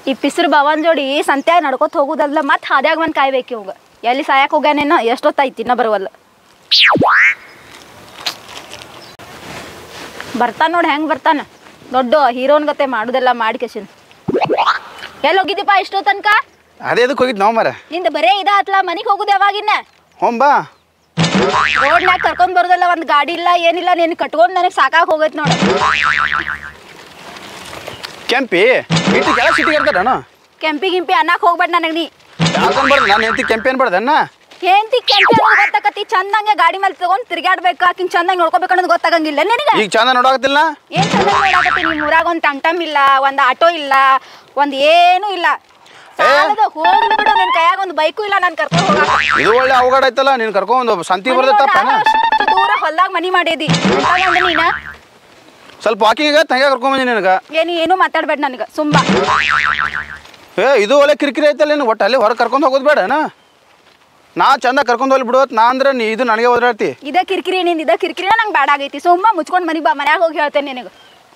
ಈ ಪಿಸ್ರು ಭವನ್ ಜೋಡಿ ಸಂತ್ಯಾಗ ನಡ್ಕೊತ ಹೋಗುದಲ್ಲ ಮತ್ತೆ ಹಾದ್ಯಾಗ ಬಂದು ಕಾಯ್ಬೇಕು ಇವಾಗ ಎಲ್ಲಿ ಸಾಯಕ್ ಹೋಗ್ಯಾನೇನೋ ಎಷ್ಟೊತ್ತಾಯ್ತು ಇನ್ನ ಬರುವಲ್ಲ ಬರ್ತಾನ ನೋಡಿ ಹೆಂಗ್ ಬರ್ತಾನ ದೊಡ್ಡ ಹೀರೋನ್ ಗತೆ ಮಾಡುದೆಲ್ಲ ಮಾಡ್ಕೆಸಿನ್ ಎಲ್ಲಿ ಹೋಗಿದ್ದೀಪ ಇಷ್ಟೋ ತನಕ ಅದೇ ಅದಕ್ಕೆ ಹೋಗಿದ್ದು ನಾವು ಮರ ನಿಂದ ಬರೇ ಇದಾತ್ಲ ಮನಿಗೆ ಹೋಗುದು ಯಾವಾಗಿನ್ನ ಹೋಮ್ ಬಾ ರೋಡ್ನ್ಯಾಗ ಕರ್ಕೊಂಡ್ ಬರೋದಲ್ಲ ಒಂದ್ ಗಾಡಿ ಇಲ್ಲ ಏನಿಲ್ಲ ನೀನ್ ಕಟ್ಕೊಂಡ್ ನನಗೆ ಸಾಕಾಗ್ ಹೋಗೈತ್ ನೋಡು ಕೆಂಪಿ ಇಟ್ಟು ಕೆಳ ಸಿಟಿಗೆ ಇರ್ತಾರಣ ಕೆಂಪಿ ಗಿಂಪಿ ಅನ್ನಕ್ ಹೋಗ್ಬೇಡ ನನಗ್ ನೀ ಯಾಕಂದ್ ಬರ್ದು ನಾನು ಎಂತಿ ಕೆಂಪಿ ಅನ್ಬಾರ್ದನ್ನ ಹೆಂಡತಿ ಕೆಂಪಿ ಅನ್ನೋದು ಗೊತ್ತಾಕತಿ ಚಂದಂಗೆ ಗಾಡಿ ಮೇಲೆ ತಗೊಂಡ್ ತಿರ್ಗಾಡ್ಬೇಕು ಆಕಿನ್ ಚಂದಂಗ್ ನೋಡ್ಕೋಬೇಕು ಅನ್ನೋದು ಗೊತ್ತಾಗಂಗಿಲ್ಲ ನಿನಗ ಈಗ ಚಂದ ನೋಡಾಕತ್ತಿಲ್ಲ ಏನ್ ಚಂದಂಗ್ ನೋಡಾಕತಿ ನಿಮ್ ಊರಾಗ ಒಂದ್ ಟಮ್ ಟಮ್ ಇಲ್ಲ ಒಂದ್ ಆಟೋ ಇಲ್ಲ ಒಂದ್ ಏನು ಇಲ್ಲ ಸಾಲದ ಹೋಗ್ಲಿ ಬಿಡು ನಿನ್ ಕೈಯಾಗ ಒಂದ್ ಬೈಕು ಇಲ್ಲ ನಾನ್ ಕರ್ಕೊಂಡ್ ಹೋಗಾಕ ಇದು ಒಳ್ಳೆ ಅವಘಡ ಐತಲ್ಲ ನೀನು ಕರ್ಕೊಂಡು ಸಂತಿ ಬರ್ದತ್ತಪ್ಪನ ಅಷ್ಟು ದೂರ ಹೊಲ್ದಾಗ ಮನಿ ಮಾಡೇದಿ ಎಂತಾಗಂದ ನೀನ ಸ್ವಲ್ಪ ವಾಕಿಂಗ್ ತಂಗ ಕರ್ಕೊಂಬಂದಿ ನಿನಗೆ ಏನ್ ಏನು ಮಾತಾಡ್ಬೇಡ ನನಗ ಸುಂಬ ಏ ಇದು ಒಳ್ಳೆ ಕಿರಿಕಿರಿ ಐತಲ್ಲ ನೀನು ಒಟ್ಟು ಅಲ್ಲಿ ಹೊರಗೆ ಕರ್ಕೊಂಡು ಹೋಗೋದು ಬೇಡನ ನಾ ಚಂದ ಕರ್ಕೊಂಡು ಹೋಗ್ಲಿ ಬಿಡೋತ್ ನಾ ಅಂದ್ರೆ ನೀ ಇದು ನನಗೆ ಓದಾಡ್ತಿ ಇದ ಕಿರಿಕಿರಿ ನಿಂದ ಇದ ಕಿರಿಕಿರಿ ನಂಗೆ ಬ್ಯಾಡ ಆಗೈತಿ ಸುಮ್ಮ ಮುಚ್ಕೊಂಡ್ ಮನಿ ಬಾ ಮನ್ಯಾಗ ಹೋಗಿ ಹೇಳ್ತೇನೆ ನಿನಗ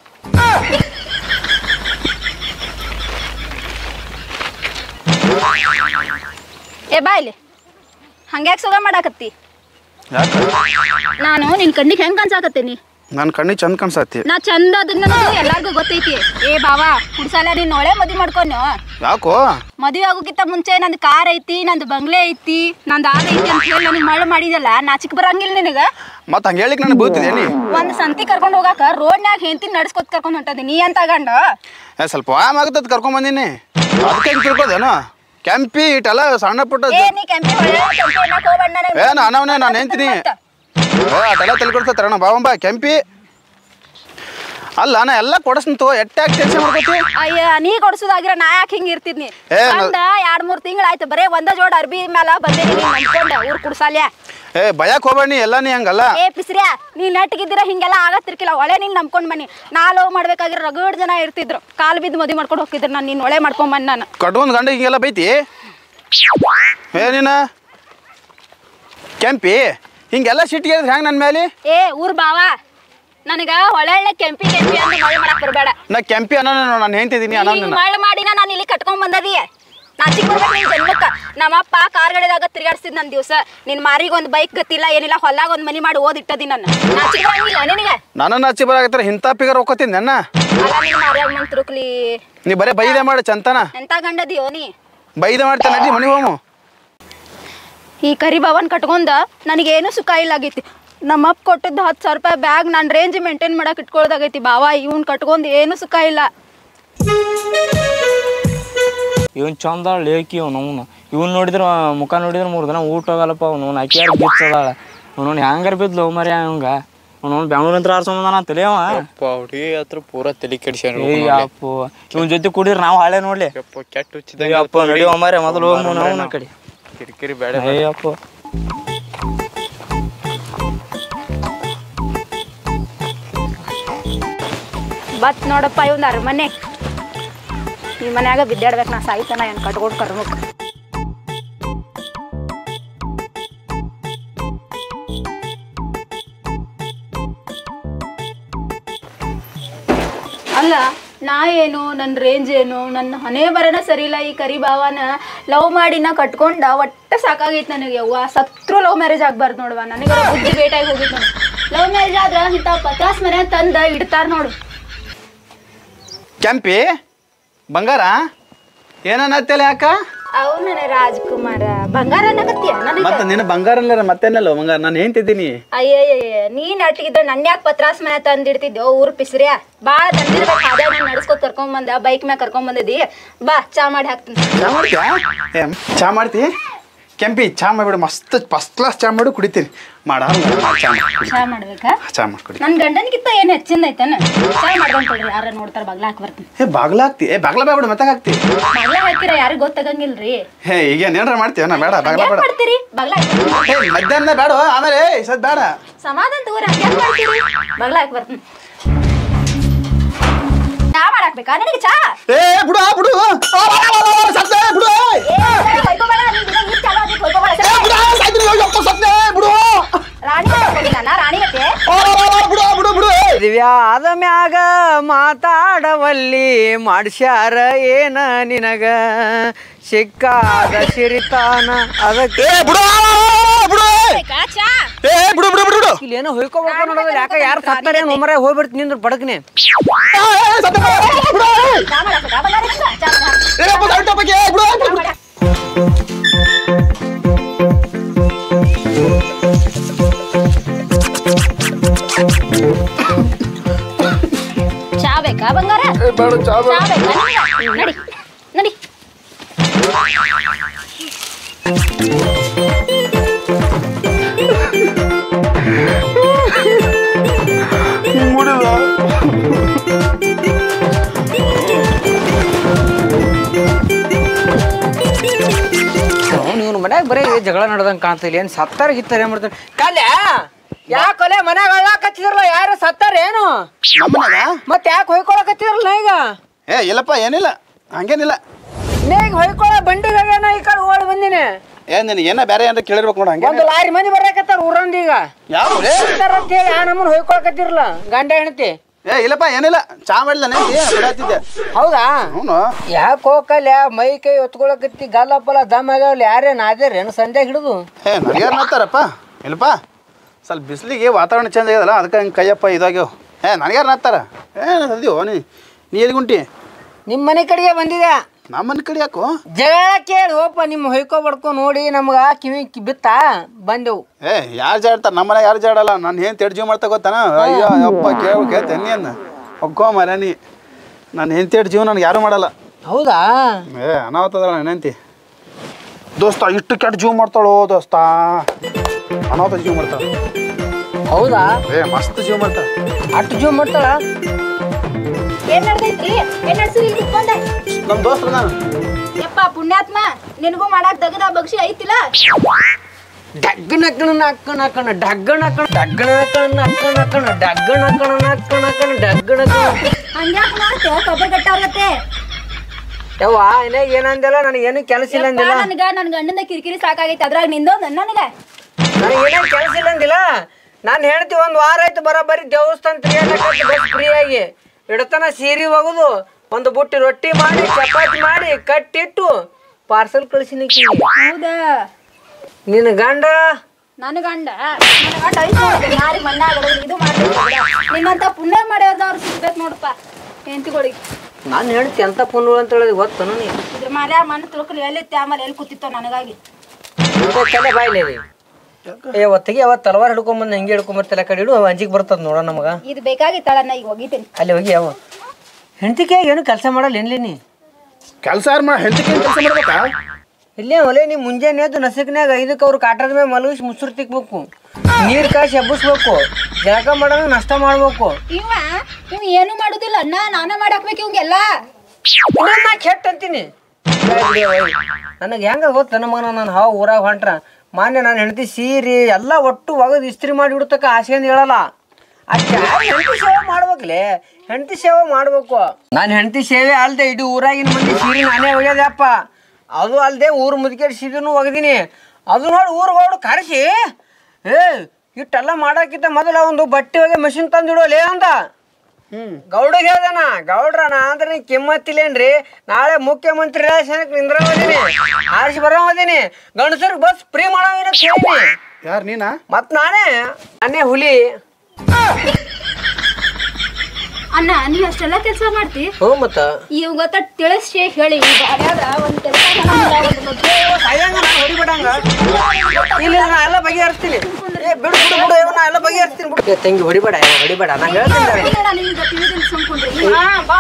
ಏ ಬಾ ಇಲ್ಲಿ ಹಂಗ್ಯಾಕ್ ಸುಗ ಮಾಡಾಕತ್ತಿ ಯಾಕೆ ನಾನು ನಿನ್ ಕಣ್ಣಿಗೆ ಹೆಂಗ್ ಅನ್ಸಾಕತ್ತೇನಿ ನನ್ನ ಕಣ್ಣಿಗೆ ಚಂದ ಕಾಣಿಸತ್ತಿ ನಾ ಚಂದ ಅದನ್ನ ಎಲ್ಲಾರ್ಗೂ ಗೊತ್ತೈತಿ ಏ ಬಾವಾ ಕುಡ್ಸಾಲ ನೀನ್ ಒಳ್ಳೆ ಮದ್ವಿ ಮಾಡ್ಕೊನು ಯಾಕೋ ಮದುವೆ ಆಗೋಕ್ಕಿಂತ ಮುಂಚೆ ನಂದು ಕಾರ್ ಐತಿ ನಂದು ಬಂಗ್ಲೆ ಐತಿ ನಂದು ಆದ ಐತಿ ಅಂತ ಹೇಳಿ ನನಗೆ ಮಳ್ಳು ಮಾಡಿದಲ್ಲ ನಾಚಿಕ್ ಬರಂಗಿಲ್ಲ ನಿನಗ ಮತ್ತೆ ಹಂಗೆ ಹೇಳಿಕ್ ನನಗೆ ಬೀಳ್ತಿದೆ ನೀ ಒಂದ್ ಸಂತಿ ಕರ್ಕೊಂಡ್ ಹೋಗಾಕ ರೋಡ್ನ್ಯಾಗ ಹೆಂಡತಿ ನಡ್ಸ್ಕೊತ್ ಕರ್ಕೊಂಡ್ ಹೊಂಟದಿ ನೀ ಅಂತ ಗಂಡ ಏ ಸ್ವಲ್ಪ ವ್ಯಾಯಾಮ ಆಗತ್ತದ ಕರ್ಕೊಂಬಂದಿನಿ ಅದಕ್ಕೆ ಹೆಂಗೆ ತಿಳ್ಕೊದೇನು ಕೆಂಪಿ ಇಟ್ಟೆಲ್ಲ ಸಣ್ಣ ಪುಟ್ಟ ಏ ನೀ ಕೆಂಪಿ ಹೊಳೆ ಕೆಂಪಿ ಅನ್ನಕ್ ಹೋಗ್ಬೇಡ ನನಗೆ. ಏ ನಾ ಅನವನೇ ನಾನು ಹೆಂತೀನಿ ಏ ಅದೆಲ್ಲ ತಲೆಕೊಡ್ತಾರಣ ಬಾವಂಬ ಕೆಂಪಿ ಅಲ್ಲ ನಾ ಎಲ್ಲ ಕೊಡಸ್ನಂತು ಎಟ್ಟಾಗಿ ಟೆನ್ಷನ್ ಮಾಡ್ಕೋತಿ ಅಯ್ಯ ನೀ ಕೊಡ್ಸುದಾಗಿರ ನಾ ಯಾಕೆ ಹಿಂಗ ಇರ್ತಿದ್ನಿ ಏ, ನ- ಅಂದ ಎರಡ್ ಮೂರ್ ತಿಂಗಳಾಯ್ತು ಬರೇ ಒಂದ ಜೋಡ್ ಅರ್ಬಿ ಮ್ಯಾಲ ಬಂದೇನಿ ನೀನ್ ನಂಬ್ಕೊಂಡ ಊರ್ ಕುಡ್ಸಾಲ್ಯ ಏ ಭಯಕ್ಕೆ ಹೋಗ್ಬೇಡ ನೀ ಎಲ್ಲ ನೀ ಹಂಗಲ್ಲ ಏ ಪಿಸ್ರ್ಯಾ ನೀ ನೆಟ್ಗಿದ್ದೀರ ಹಿಂಗೆಲ್ಲ ಆಗತ್ತಿರ್ಕಿಲ್ಲ ಒಳೆ ನಿಂಗ್ ನಂಬ್ಕೊಂಡ್ ಬನ್ನಿ ನಾ ಲವ್ ಮಾಡ್ಬೇಕಾಗಿರೋ ರಗಡ್ ಜನ ಇರ್ತಿದ್ರು ಕಾಲ್ ಬಿದ್ದು ಮದುವೆ ಮಾಡ್ಕೊಂಡು ಹೋಗ್ತಿದ್ರು ನಾನು ನೀನ್ ಒಳೆ ಮಾಡ್ಕೊಂಡ್ ಬಂದ್ ನಾನು ಕಟ್ಕೊಂಡ್ ಗಂಡ ಹಿಂಗೆಲ್ಲ ಬೈತಿ ಏ ನೀನ ಕೆಂಪಿ ಹಿಂಗೆಲ್ಲ ಸಿಟ್ಟಿಗೆ ಹೆಂಗೆ ನನ್ನ ಮೇಲೆ ಏ ಊರ್ ಬಾವ ನನಗ ಒಳ್ಳೆ ಕೆಂಪಿ ಕೆಂಪಿ ಅಂತ ಮಳೆ ಮಾಡಕ್ ಬರಬೇಡ ನಾ ಕೆಂಪಿ ಅನ್ನೋ ನಾನು ಹೆಂತಿದ್ದೀನಿ ಅನ್ನೋ ಹಿಂಗ್ ನಿನ್ನ ಮಳೆ ಮಾಡಿನ ನಾನು ಇಲ್ಲಿ ಕಟ್ಕೊಂಡ್ ಬಂದದಿ ನಾಚಿಕ್ ಬರ್ಬೇಕು ನಿನ್ ಜನ್ಮಕ್ಕ ನಮ್ಮಪ್ಪ ಕಾರ್ಗಳಿದಾಗ ತಿರ್ಗಾಡ್ಸಿದ್ ನನ್ ದಿವಸ ನಿನ್ ಮಾರಿಗೆ ಒಂದ್ ಬೈಕ್ ಗತಿಲ್ಲ ಏನಿಲ್ಲ ಹೊಲ್ಲಾಗ ಒಂದ್ ಮನಿ ಮಾಡಿ ಓದಿಟ್ಟದಿ ನನ್ನ ನಾಚಿಕ್ ಬರಂಗಿಲ್ಲ ನಿನಗೆ ನನ್ನ ಹಚ್ಚಿ ಬರಾಕತ್ತಾರ ಇಂಥ ಪಿಗರ್ ಹೋಗ್ತೀನಿ ನನ್ನ ಅಲ್ಲ ನಿನ್ ಮಾರ್ಯಾಗ ಮಂತ್ ತುರುಕ್ಲಿ ನೀ ಬರೀ ಬೈದೆ ಮಾಡಿ ಚಂತನ ಎಂತ ಗಂಡದಿಯೋ ನೀ ಬೈದೆ ಮಾಡ್ತಾನೆ ನಡಿ ಮನೆ ಹೋಮು ಈ ಕರಿ ಭವನ್ ಕಟ್ಕೊಂಡ ನನಗೇನು ಸುಖ ಇಲ್ಲ ಆಗೈತಿ ನಮ್ಮಪ್ಪ ಕೊಟ್ಟದ್ದು ಹತ್ತು ಸಾವಿರ ರೂಪಾಯಿ ಬ್ಯಾಗ್ ನಾನು ರೇಂಜ್ ಮೇಂಟೈನ್ ಮಾಡಕ್ ಇಟ್ಕೊಳ್ದಾಗೈತಿ ಬಾವ ಇವ್ನ್ ಕಟ್ಕೊಂಡ್ ಏನು ಸುಖ ಇಲ್ಲ ಇವನ್ ಚಂದ ಲೇಕಿ ಅವ್ನು ಅವನು ಇವನ್ ನೋಡಿದ್ರ ಮುಖ ನೋಡಿದ್ರ ಮೂರು ದಿನ ಊಟ ಹೋಗಲ್ಲಪ್ಪ ಅವ್ನು ಅಕ್ಕಿಯಾರ ಬಿಚ್ಚದಾಳ ಅವನು ಹ್ಯಾಂಗಾರ ಬಿದ್ಲು ಮರಿ ಅವಂಗ ಅವನು ಬೆಂಗಳೂರು ಅಂತ ಆರ್ಸೋಮದಾನ ತಲೆ ಅವ ಹುಡುಗಿ ಹತ್ರ ಪೂರಾ ತಲೆ ಕೆಡಿಸ್ಯಾನ ಏಯ್ ಅಪ್ಪು ಇವನ್ ಜೊತೆ ಕುಡಿದ್ರ ನಾವು ಹಾಳೆ ನೋಡ್ಲಿ ಕೆಟ್ಟ ಹುಚ್ಚಿದಂಗ ಏಯ್ ಅಪ್ಪ ನಡಿಯೋ ಮರೆ ಮೊದಲು ಹೋಗು ನಾವು ಕಡೆ ಕಿರಿಕಿರಿ ಬೇಡ ಏಯ್ ಅಪ್ಪ ಬತ್ ನೋಡಪ್ಪ ಇವ್ನ ಅರಮನೆ ಈ ಮನ್ಯಾಗ ಬಿದ್ದಾಡ್ಬೇಕು ನಾ ಸಾಯ್ತಾನ ಏನ್ ಕಟ್ಕೊಂಡು ಕರ್ಮಕ್ ಅಲ್ಲ ನಾ ಏನು ನನ್ನ ರೇಂಜ್ ಏನು ನನ್ನ ಹಣೆ ಬರನ ಸರಿ ಇಲ್ಲ ಈ ಕರಿ ಭಾವನ ಲವ್ ಮಾಡಿ ನಾ ಕಟ್ಕೊಂಡ ಒಟ್ಟ ಸಾಕಾಗೈತೆ ನನಗೆ ಅವ್ವ ಸತ್ರು ಲವ್ ಮ್ಯಾರೇಜ್ ಆಗ್ಬಾರ್ದು ನೋಡುವ ನನಗೆ ಬುದ್ಧಿ ಬೇಟಾಗಿ ಹೋಗಿತ್ತು ನೋಡಿ ಲವ್ ಮ್ಯಾರೇಜ್ ಆದ್ರ ಇಂಥ ಪಚಾಸ್ ಮನೆ ತಂದ ಇಡ್ತಾರ ನೋಡು ಕೆಂಪಿ ಬಂಗಾರ ಏನನ್ನತ್ತಲ್ಲ ಯಾಕ ಅವನ ರಾಜ್ಕುಮಾರ ಬಂಗಾರ ಅನ್ನಕತ್ತೀಯ ನನಗೆ ಮತ್ತೆ ನಿನ್ನ ಬಂಗಾರ ಅಲ್ಲ ಮತ್ತೇನಲ್ಲ ಬಂಗಾರ ನಾನು ಹೆಂತಿದ್ದೀನಿ ಅಯ್ಯಯ್ಯ ನೀನ್ ಅಟ್ಟಿಗಿದ್ರ ನನ್ನ ಯಾಕೆ ಪತ್ರಾಸ್ ಮನೆ ತಂದಿಡ್ತಿದ್ದೋ ಊರ್ ಪಿಸ್ರಿಯ ಬಾಳ ತಂದಿರ್ಬೇಕು ಅದೇ ನಾನು ನಡ್ಸ್ಕೊತ್ ಕರ್ಕೊಂಡ್ ಬಂದ ಬೈಕ್ ಮ್ಯಾಗ ಕರ್ಕೊಂಡ್ ಬಂದಿದ್ದಿ ಬಾ ಚಾ ಮಾಡಿ ಹಾಕ್ತೀನಿ ಚಾ ಮಾಡ್ತೀಯಾ ಏ ಚಾ ಮಾಡ್ತಿ ಕೆಂಪಿ ಚಾ ಮಾಡಿಬಿಡು ಮಸ್ತ್ ಫಸ್ಟ್ ಕ್ಲಾಸ್ ಚಾ ಮಾಡು ಕುಡಿತೀನಿ ಮಾಡ ಚಾ ಮಾಡಿ ಕುಡಿ ಚಾ ಮಾಡ್ಬೇಕಾ ಚಾ ಮಾಡಿ ಕುಡಿ ನನ್ ಗಂಡನ್ಕಿಂತ ಏನ್ ಹೆಚ್ಚಿಂದ ಐತನ ಚಾ ಮಾಡ್ಕೊಂಡ್ರಿ ಯಾರ ನೋಡ್ತಾರ ಬಗ್ಲ ಹಾಕಿ ಬರ್ತೀನಿ ಏ ಬಾಗ್ಲ ಹಾಕ್ತಿ ಏ ಬಾಗ್ಲ ಬೇಡ ಮತ್ತೆ ಹಾಕ್ತಿ ಬಗ್ಲ ಹಾಕಿರ ಯಾರಿಗ್ ಗೊತ್ತಾಗಂಗಿಲ್ರಿ ಹೇ ಈಗ ಏನಾರ ಮಾಡ್ತೀಯ ನಾ ಬೇಡ ಬಾಗ್ಲ ಹಂಗ್ಯಾಕ್ ಬೇಡ ಮಾಡ್ತೀರಿ ಬಗ್ಲ ಹಾಕಿ ಏ ಮಧ್ಯಾಹ್ನ ಬೇಡ ಆಮೇಲೆ ಏ ಸದ್ ಬೇಡ ಸಮಾಧಾನ ತಗೋರಿ ಹಂಗ್ಯಾಕ್ ಮಾಡ್ತೀರಿ ಬಗ್ಲ ಹಾಕಿ ಬರ್ತೀನಿ ಚಾ ಮಾಡಾಕ್ಬೇಕಾ ನಿನಗೆ ಚಾ ಏ ಬಿಡು ಆ, ಬಿಡು ಆ, ಆ, ಆ, ಆ, ಸತ್ತೆ, ಬಿಡು ಏ, ಸರಿ, ಹೊಯ್ಕೊಬೇಡ, ನಿನ್ ದಿನ ಈ ಚಾಲು ಆಗೈತ್, ಹೊಯ್ಕೊಬೇಡ, ಏ, ಸರಿ. ಬಿಡು, ಸಾಯ್ತೀನಿ, ಅಯ್ಯಪ್ಪ, ಸತ್ತೆ, ಬಿಡು ರಾಣಿ ಗತೆ ನಾನ ರಾಣಿ ಗತೆ ಆ, ಆ, ಆ, ಬಿಡು ಬಿಡು ಬಿಡು ಏ, ದಿವ್ಯಾದ ಮ್ಯಾಗ ಮಾತಾಡವಲ್ಲಿ ಮಾಡ್ಸ್ಯಾರ ಏನ ನಿನಗ ಸಿಕ್ಕಾದ ಸಿರಿತಾನ ಅದಕ್ಕೆ ಏ ಬಿಡು ಬಿಡು ಕಾಚಾ ಏ ಬಿಡು ಬಿಡು ಬಿಡು ಬಿಡು ಇಲ್ಲಿ ಏನೋ ಹೊಯ್ಕೋಬೇಕು ನೋಡೋದು ಯಾಕೆ ಯಾರು ಸತ್ತಾರೆ ಏನು ಒಮ್ಮರೆ ಹೋಗ್ಬಿಡ್ತು ನಿಂದ್ರ ಬಡಕ್ನೆ ಏ, ಏ, ಸತ್ಯ ಬಿಡು, ಬಿಡು. ಚಾ ಮಾಡಾಕ ಚಾ ಬಂಗಾರ ನಂಗ, ಚಾ ಮಾಡ. ಏ, ಬಿಡು, ಅಡ್ಡ ಬಗ್ಗೆ, ಏ, ಬಿಡು, ಬಿಡು, ಬಿಡು. ಚಾ ಬೇಕಾ ಬಂಗಾರ ಏ, ಬೇಡ, ಚಾ ಬೇಡ. ಚಾ ಬೇಕಾ ನಿನಗ? ನಡಿ ನಡಿ ನೀವು ಮನ್ಯಾಗ ಬರೀ ಜಗಳ ನಡೆದಂಗೆ ಕಾಣ್ತಿಲ್ಲ ಏನು ಸತ್ತಾರ ಗಿತ್ತಾರ ಏನ್ ಮಾಡ್ತಾರೆ ಕಲ್ಯ ಯಾಕೊಲೆ ಮನ್ಯಾಗ ಅಳ್ಳಾಕತ್ತಿದ್ರಲ್ಲ ಯಾರು ಸತ್ತಾರ ಏನು ನಮ್ಮನ್ಯಾಗ ಮತ್ತೆ ಯಾಕೆ ಹೊಯ್ಕೊಳಕತ್ತಿದ್ರಲ್ಲ ಈಗ ಏ ಇಲ್ಲಪ್ಪ ಏನಿಲ್ಲ ಹಂಗೇನಿಲ್ಲ ನೇಗ ಹೊಯ್ಕೊಳ ಬಂಡಿಗೆ ನಾ ಈ ಕಡೆ ಓಡಿ ಬಂದಿನಿ ಏ ನಿನಗೆ ಏನೋ ಬೇರೆ ಏನಾರ ಕೇಳಿರ್ಬೇಕು ನೋಡ ಹಂಗೆ ಒಂದು ಲಾರಿ ಮಂದಿ ಬರಾಕತ್ತಾರ ಊರಂದೀಗ ಯಾವ ಸತ್ತಾರ ಅಂತ ಹೇಳಿ ಆ ನಮ್ಮನ್ನ ಹೊಯ್ಕೊಳಕತ್ತಿರಲ್ಲ ಗಂಡ ಹೆಣ್ತಿ ಏ ಇಲ್ಲಪ್ಪ ಏನಿಲ್ಲ ಚಾ ಮಾಡಿಲ್ಲ ನೆಂಟಿ ಬಿಡಾತಿದ್ದೆ ಹೌದಾ ಅವನು ಯಾಕೆ ಹೋಗಲ್ಲ ಮೈ ಕೈ ಹೊತ್ಕೊಳಕತ್ತಿ ಗಲ್ಲ ಪಲ್ಲ ದಮ್ ಆಗ್ಯಾವಲ್ಲ ಯಾರೇನು ಆದ್ಯಾರೇನು ಸಂಜೆ ಹಿಡಿದು ಏ ನನಗೇನು ನತ್ತಾರಪ್ಪ ಇಲ್ಲಪ್ಪ ಸ್ವಲ್ಪ ಬಿಸಿಲಿಗೆ ವಾತಾವರಣ ಚೇಂಜ್ ಆಗ್ಯದಲ್ಲ ಅದಕ್ಕೆ ಹಂಗೆ ಕೈಯಪ್ಪ ಇದಾಗ್ಯವ ಏ ನನಗ್ಯಾರು ನತ್ತಾರ ಏ ಅದೀವೋ ನೀ ನೀ ಎಲ್ಲಿ ಗುಂಟಿ ನಿಮ್ಮ ಮನೆ ಕಡೆಗೆ ಬಂದಿದೆ ನಮ್ಮನ ಕಡೆ ಯಾಕೋ ಜಗಳ ಕೇಳಿ ಹೋಪ ನಿಮ್ಮ ಹೊಯ್ಕೊ ಬಡ್ಕೊ ನೋಡಿ ನಮ್ಗ ಕಿವಿ ಕಿ- ಬಿತ್ತ ಬಂದೆವು ಏ ಯಾರು ಜಾಡ್ತಾರೆ ನಮ್ಮನೆ ಯಾರು ಜಾಡಲ್ಲ ನಾನು ಏನು ತೆಡ್ಜೀವ್ ಮಾಡ್ತಾ ಗೊತ್ತಾನ ಅಯ್ಯೋ ಅಪ್ಪ ಕೇಳ್ಬೇಕು ತೆನ್ನಿಯನ್ನ ಒಕ್ಕೋ ಮರ ನೀ ನಾನು ಹೆಂಡ್ತಿ ಜೀವ ನನಗೆ ಯಾರು ಮಾಡಲ್ಲ ಹೌದಾ ಏ ಅನಾಹುತದಲ್ಲ ನನ್ನ ಹೆಂಡ್ತಿ ದೋಸ್ತ ಇಷ್ಟು ಕೆಟ್ಟ ಜೀವ ಮಾಡ್ತಾಳೋ ದೋಸ್ತ ಅನಾಹುತ ಜೀವ ಮಾಡ್ತಾಳ ಹೌದಾ ಏ ಮಸ್ತ್ ಜೀವ ಮಾಡ್ತಾಳ ಅಷ್ಟು ಜೂಮ್ ಮಾಡ್ತಾಳ ಏನ್ ನಡ್ದೈತ್ರಿ ಏನ್ ನಡ್ಸಿರಿ ಇಲ್ಲಿ ಕುತ್ಕೊಂಡೆ ನಮ್ಮ ದೋಸ್ತ ನಾನು ಯಪ್ಪ ಪುಣ್ಯಾತ್ಮ ನಿನಗೂ ಮಾಡಾಕ್ ದಗದ ಬಗ್ಸಿ ಐತಿಲ್ಲ ಡಗ್ಗನ ಕಣ ನಕ್ಕಣ ನಕ್ಕಣ ಡಗ್ಗಣ ಕಣ ಡಗ್ಗಣ ಕಣ ನಕ್ಕಣ ನಕ್ಕಣ ಡಗ್ಗಣ ಕಣ ನಕ್ಕಣ ನಕ್ಕಣ ಡಗ್ಗಣ ಕಣ ಹಂಗ್ಯಾಕ್ ಮಾಡ್ತೆ ಕೊಬ್ಬರಿ ಕಟ್ಟಾಗತ್ತೆ ಯವ್ವ ಏನಾಗ ಏನಂದಿಲ್ಲ ನನಗೇನು ಕೆಲಸ ಇಲ್ಲ ಅಂದಿಲ್ಲ ನನ್ಗ ನನ್ ಗಂಡನ ಕಿರಿಕಿರಿ ಸಾಕಾಗೈತಿ ಅದ್ರಾಗ ನಿಂದೊಂದ್ ನನಗ ನನಗೇನು ಕೆಲಸ ಇಲ್ಲ ಅಂದಿಲ್ಲ ನಾನು ಹೇಳ್ತಿ ಒಂದು ವಾರ ಆಯ್ತು ಬರೋಬ್ಬರಿ ದೇವಸ್ಥಾನ ತಿರುಗಾಡಕತ್ತಿ ಬಸ್ ಫ್ರೀಯಾಗಿ ಇಡತನ ಸೀರೆ ಒಗದು ಒಂದು ಬುಟ್ಟಿ ರೊಟ್ಟಿ ಮಾಡಿ ಚಪಾತಿ ಮಾಡಿ ಕಟ್ಟಿಟ್ಟು ಪಾರ್ಸಲ್ ಕಳಿಸಿನಿ ಹೌದಾ ನಿನ್ನ ಗಂಡ ನನ್ ಗಂಡ ನನ್ ಗಂಡ ಐತ್ ನೋಡಿದೆ ಯಾರಿಗ್ ಮಣ್ಣ ಆಗಡೋದು ಇದು ಮಾಡ್ಬೇಕು ನಿನ್ನಂತ ಪುಣ್ಯ ಮಾಡ್ಯಾದವ್ರು ಸಿಗ್ಬೇಕು ನೋಡಪ್ಪ ಹೆಂತಿಗಳಿಗೆ ನಾನು ಹೇಳ್ತಿ ಎಂತ ಪುಣ್ಯ ಅಂತ ಹೇಳಿದ್ ಗೊತ್ತು ನೀ ಇದ್ರ ಮೇಲೆ ಮಣ್ಣು ತುಳ್ಕಲು ಎಲ್ಲಿತ್ತೆ ಆಮೇಲೆ ಎಲ್ಲಿ ಕೂತಿತ್ತೋ ನನಗಾಗಿ ತಲೆ ಬಾಯ್ಲಿ ಏ ಒತ್ತಿಗೆ ಅವತ್ತು ತಲವಾರ್ ಹಿಡ್ಕೊಂಬಂದು ಹೆಂಗೆ ಹಿಡ್ಕೊಂಬರ್ತಿಲ್ಲ ಕಡೆ ಇಡು ಅವ ಅಂಜಿಗೆ ಬರ್ತದ ನೋಡ ನಮಗ ಇದು ಬೇಕಾಗಿತ್ತಳನ್ನ ಈಗ ಹೋಗಿದ್ದೀನಿ ಅಲ್ಲಿ ಹೋಗಿ ಅವ ಹೆಂಡತಿಗೆ ಏನು ಕೆಲಸ ಮಾಡಲ್ಲ ಏನ್ಲಿ ನೀ ಕೆಲಸ ಯಾರು ಮಾಡಿ ಹೆಂಡ್ತಿ ಕೆಲಸ ಮಾಡ್ಬೇಕಾ ಇಲ್ಲೇ ಒಲೆ ನೀ ಮುಂಜಾನೆ ಎದ್ದು ನಸಕ್ನ್ಯಾಗ ಐದಕ್ಕೆ ಅವ್ರು ಕಾಟದ ಮೇಲೆ ಮಲಗಿಸಿ ಮುಸುರು ತಿಕ್ಬೇಕು ನೀರು ಕಾಸಿ ಎಬ್ಬಿಸ್ಬೇಕು ಜಳಕ ಮಾಡೋದು ನಷ್ಟ ಮಾಡ್ಬೇಕು ಇವ ಇವ್ ಏನು ಮಾಡುದಿಲ್ಲ ಅಣ್ಣ ನಾನೇ ಮಾಡಾಕ್ಬೇಕು ಇವಂಗೆಲ್ಲ ಇನ್ನೊಂದ್ ನಾ ಕೆಟ್ಟ ಅಂತೀನಿ ನನಗೆ ಹೆಂಗ ಗೊತ್ತ ನಮ್ಮ ಮಗನ ನಾನು ಹಾವು ಊರಾಗ ಹೊಂಟ್ರ ಮಾನ್ಯ ನಾನು ಹೆಂಡತಿ ಸೀರೆ ಎಲ್ಲ ಒಟ್ಟು ಒಗದು ಇಸ್ತ್ರಿ ಮಾಡಿ ಬಿಡ್ತಕ್ಕ ಆಸೆ ಅಂತ ಹೇಳಲ್ಲ ಅಷ್ಟೇ ಹೆಂಡತಿ ಸೇವೆ ಮಾಡ್ಬೇಕ್ಲೆ ಹೆಂಡತಿ ಸೇವೆ ಮಾಡ್ಬೇಕು ನಾನು ಹೆಂಡತಿ ಸೇವೆ ಅಲ್ದೆ ಇಡೀ ಊರಾಗಿನ ಮಂದಿ ಸೀರೆ ನಾನೇ ಒಗ್ಯದಪ್ಪ ಅದು ಅಲ್ದೆ ಊರು ಮುದುಕೇರಿ ಸೀರೆನೂ ಒಗದೀನಿ ಅದು ನೋಡಿ ಊರಿಗೆ ಹೊರಡು ಕರೆಸಿ ಏ ಇಟ್ಟೆಲ್ಲ ಮಾಡೋಕ್ಕಿಂತ ಮೊದಲ ಒಂದು ಬಟ್ಟೆ ಒಗೆ ಮಷಿನ್ ತಂದಿಡೋಲೇ ಅಂದ ಗೌಡಗೆ ಹೇಳ್ದನ ಗೌಡ್ರನ ಅಂದ್ರೆ ನೀ ಕಿಮ್ಮತ್ತಿಲ್ಲೇನ್ರಿ ನಾಳೆ ಮುಖ್ಯಮಂತ್ರಿ ಎಲೆಕ್ಷನ್ಗೆ ನಿಂದ್ರವದೀನಿ ಆರಿಸಿ ಬರೋದೀನಿ ಗಂಡಸರಿಗೆ ಬಸ್ ಫ್ರೀ ಮಾಡೋವಿನ ಕೇಳಿ ಯಾರು ನೀನಾ ಮತ್ ನಾನೇ ನಾನೇ ಹುಲಿ ಅಣ್ಣ ನೀವ್ ಅಷ್ಟೆಲ್ಲ ಕೆಲಸ ಮಾಡ್ತಿ ಹ್ಞೂ ಮತ್ತ ಇವ್ ಗೊತ್ತ ತಿಳಿಸಿ ಹೇಳಿ ಈ ಬಾಡ್ಯಾಗ ಒಂದ್ ಕೆಲಸ ಒಂದು ಮದ್ವೆ ಸಾಯಂಗ ನಾ ಹೊಡಿಬಿಡಂಗ ಇಲ್ಲ ಇಲ್ಲ, ನಾ ಎಲ್ಲ ಬಗೆಹರಿಸ್ತೀನಿ ಏ ಬಿಡು ಬಿಡು ಬಿಡು ಇವ್ನ ನಾ ಎಲ್ಲ ಬಗೆಹರಿಸ್ತೀನಿ ಬಿಡು ಏ, ತಂಗಿ ಹೊಡಿಬೇಡ ಇವ ಹೊಡಿಬೇಡ ನಾ ಹೇಳ್ತೀನಿ ತಾಳೆ. ಇಲ್ಲ, ನಿಮ್ಗೆ ತಿಳಿದಿಲ್ಲ ಸುಮ್ಕುಂಡ್ರಿ. ಹಾ, ಬಾ.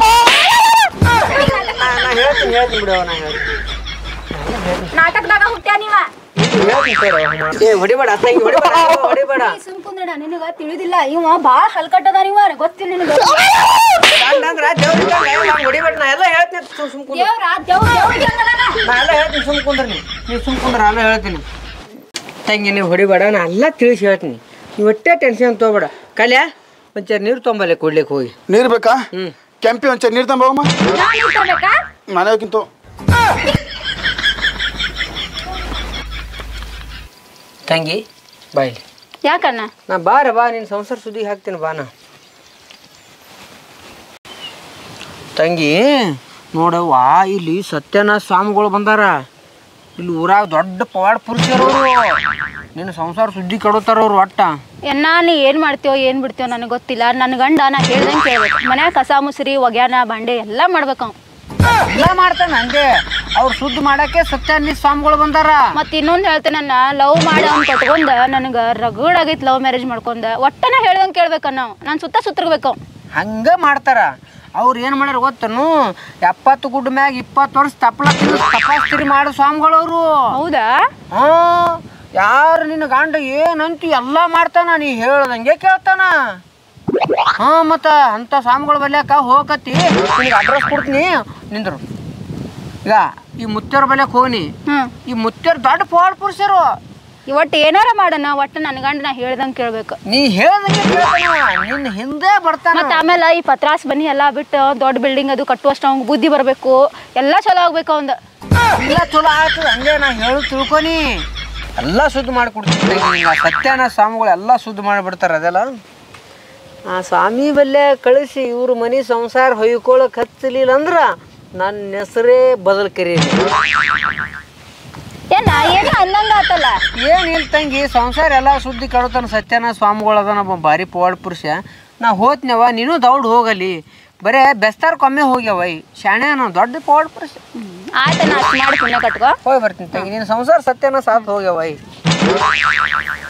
ನಾ ನಾ ಹೇಳ್ತೀನಿ ಹೇಳ್ತೀನಿ ಬಿಡು ನಾ ಹೇಳ್ತೀನಿ ನಾಟಕದಾಗ ಹುಟ್ಟ್ಯಾ ನೀವ ಹೇಳ್ತೀನಿ ತೋರು. ಏ ಹೊಡಿಬೇಡ ತಂಗಿ ಹೊಡಿಬೇಡ ಇವ ಹೊಡಿಬೇಡ ಸುಮ್ಕುಂದ್ರಣ ನಿನಗ ತಿಳಿದಿಲ್ಲ ಇವ ಬಾಳ ಹಲ್ಕಟ್ಟದ ನೀವ ಗೊತ್ತಿಲ್ಲ ನಿನಗ ಗಂಡ ಅಂದ್ರ ದೇವ್ರ ಇದ್ದಂಗ, ಏ, ನಂಗ್ ಹೊಡಿಬೇಡ ನಾ ಎಲ್ಲ ಹೇಳ್ತೀನಿ ಸುಮ್ ಸುಮ್ ಕುಂದ್ರು. ದೇವ್ರ ದೇವ್ ದೇವ್ರ ಇದ್ದಂಗದಾನ. ನಾ ಎಲ್ಲ ಹೇಳ್ತೀನಿ ಸುಮ್ ಕುಂದ್ರಿ ನೀವು ನೀವು ಸುಮ್ ಕುಂದ್ರ ಎಲ್ಲ ಹೇಳ್ತೀನಿ ತಂಗಿ ನೀವು ಹೊಡಿಬೇಡ ನಾ ಎಲ್ಲ ತಿಳಿಸಿ ಹೇಳ್ತೀನಿ ನೀವು ಒಟ್ಟೆ ಟೆನ್ಷನ್ ತೊಗೋಬೇಡ ಕಲ್ಯಾ ಒಂಚೂರು ನೀರು ತೊಂಬಲೆ ಕೊಡ್ಲಿಕ್ಕೆ ಹೋಗಿ ನೀರು ಬೇಕಾ ಕೆಂಪಿ ಒಂಚೂರು ನೀರು ತಂಬಮ್ಮ ನಾನ್ ನೀರ್ ತರ್ಬೇಕಾ? ನಾನೇ ಹೋಗಿಂತು ತಂಗಿ ಬಾಯ್ಲಿ ಯಾಕಣ್ಣ ನಾ ಬಾರ ಬಾ ನಿನ್ನ ಸಂಸಾರ ಸುದ್ದಿ ಹಾಕ್ತೀನಿ ಬಾ ನಾ ತಂಗಿ ನೋಡವ್ವ ಇಲ್ಲಿ ಸತ್ಯನ ಸ್ವಾಮಿಗಳು ಬಂದಾರ ಇಲ್ಲಿ ಊರಾಗ ದೊಡ್ಡ ಪವಾಡ ಪುರುಷರು ನಿನ್ನ ಸಂಸಾರ ಸುದ್ದಿ ಕೆಡುತ್ತಾರ ಅವ್ರು ಒಟ್ಟ ಎನ್ನ ನೀ ಏನು ಮಾಡ್ತೀಯೋ ಏನು ಬಿಡ್ತೀಯೋ ನನಗೆ ಗೊತ್ತಿಲ್ಲ ನನ್ನ ಗಂಡ ನಾ ಹೇಳ್ದಂಗೆ ಕೇಳ್ಬೇಕು ಮನ್ಯಾಗ ಕಸ ಮುಸ್ರಿ ಒಗ್ಯಾನ ಬಾಂಡೆ ಎಲ್ಲ ಮಾಡ್ಬೇಕು ಅವ ಎಲ್ಲ ಮಾಡ್ತಾನೆ ಹಂಗೆ ಅವ್ರು ಸುದ್ದಿ ಮಾಡಕ್ಕೆ ಸತ್ಯಾನಿ ಸ್ವಾಮಿಗಳು ಬಂದಾರ ಮತ್ತೆ ಇನ್ನೊಂದು ಹೇಳ್ತೇನೆ ನನ್ನ ಲವ್ ಮಾಡಿ ಅವ್ನು ಕಟ್ಕೊಂಡ ನನಗೆ ರಗಡಾಗೈತೆ ಲವ್ ಮ್ಯಾರೇಜ್ ಮಾಡ್ಕೊಂಡ ಒಟ್ಟನ ಹೇಳ್ದಂಗೆ ಕೇಳ್ಬೇಕ ನಾವು ನಾನು ಸುತ್ತ ಸುತ್ತರ್ಬೇಕು ಹಂಗ ಮಾಡ್ತಾರ ಅವ್ರು ಏನು ಮಾಡ್ಯಾರ ಗೊತ್ತನು ಎಪ್ಪತ್ತು ಗುಡ್ಡ ಮ್ಯಾಗ ಇಪ್ಪತ್ತು ವರ್ಷ ತಪ್ಪಲ ತಪಾಸ್ತಿರಿ ಮಾಡೋ ಸ್ವಾಮಿಗಳು ಅವರು ಹೌದಾ ಹಾ ಯಾರು ನಿನ್ನ ಗಂಡ ಏನಂತ ಎಲ್ಲ ಮಾಡ್ತಾನ ನೀ ಹೇಳ್ದಂಗೆ ಕೇಳ್ತಾನ ಹಾ ಮತ್ತ ಅಂತ ಸ್ವಾಮಿಗಳ ಬಲ್ಯಾಕ ಹೋಗಕತ್ತಿ ನಿನಗೆ ಅಡ್ರೆಸ್ ಕೊಡ್ತೀನಿ ನಿಂದ್ರು ಈಗ ಈ ಮುತ್ತೆಯವ್ರ ಬಲ್ಯಾಕ ಹೋಗ್ನಿ ಹ್ಞೂ ಈ ಮುತ್ತೆಯವ್ರ ದೊಡ್ಡ ಪವಾಡ ಪುರುಷರು ಒಟ್ಟು ಏನಾರ ಮಾಡೋಣ ಒಟ್ಟು ನನ್ನ ಗಂಡ ನಾ ಹೇಳ್ದಂಗೆ ಕೇಳ್ಬೇಕು ನೀ ಹೇಳ್ದಂಗೆ ಕೇಳ್ತಾನ ನಿನ್ನ ಹಿಂದೆ ಬರ್ತಾನ ಮತ್ತೆ ಆಮೇಲೆ ಈ ಪತ್ರಾಸ್ ಬನ್ನಿ ಎಲ್ಲ ಬಿಟ್ಟು ದೊಡ್ಡ ಬಿಲ್ಡಿಂಗ್ ಅದು ಕಟ್ಟುವಷ್ಟು ಅವ್ನಿಗೆ ಬುದ್ಧಿ ಬರಬೇಕು ಎಲ್ಲ ಚಲೋ ಆಗ್ಬೇಕು ಅವಂದು ಎಲ್ಲ ಚಲೋ ಆಗ್ತದೆ ಹಂಗೆ ನಾ ಹೇಳು ತಿಳ್ಕೊನಿ ಎಲ್ಲ ಶುದ್ಧ ಮಾಡಿಕೊಡ್ತೀನಿ ಈಗ ಸತ್ಯಾನ ಸ್ವಾಮಿಗಳು ಎಲ್ಲ ಶುದ್ಧ ಮಾಡಿಬಿಡ್ತಾರೆ ಅದೆಲ್ಲ ಆ ಸ್ವಾಮಿ ಬಲ್ಲೆ ಕಳಿಸಿ ಇವ್ರ ಮನೆ ಸಂಸಾರ ಹೊಯ್ಕೊಳಕ್ ಹಚ್ಚಲಿಲ್ಲ ಅಂದ್ರೆ ನನ್ನ ಹೆಸರೇ ಬದಲು ಕರೀರಿ ಏನ ಏನೋ ಅನ್ನಂಗ ಆತಲ್ಲ ಏನಿಲ್ಲ ತಂಗಿ ಸಂಸಾರ ಎಲ್ಲ ಸುದ್ದಿ ಕಡತಾನ ಸತ್ಯನ ಸ್ವಾಮಿಗಳು ಅದನ ಒಬ್ಬ ಭಾರಿ ಪವಾಡ ಪುರುಷ ನಾ ಹೋತ್ನವ ನೀನು ದೌಡ್ ಹೋಗಲಿ ಬರೇ ಬೆಸ್ತಾರ್ಕೊಮ್ಮೆ ಹೋಗ್ಯಾವ ಈ ಶಾಣೆ ನಾವು ದೊಡ್ಡ ಪವಾಡ ಪುರುಷ ಆಯ್ತು ನಾ ಅಷ್ಟ್ ಮಾಡಿ ಪುಣ್ಯ ಕಟ್ಕೋ ಹೋಗಿ ಬರ್ತೀನಿ ತಂಗಿ ನಿನ್ನ ಸಂಸಾರ ಸತ್ಯನ ಸಾತ್ ಹೋಗ್ಯಾವ ಈ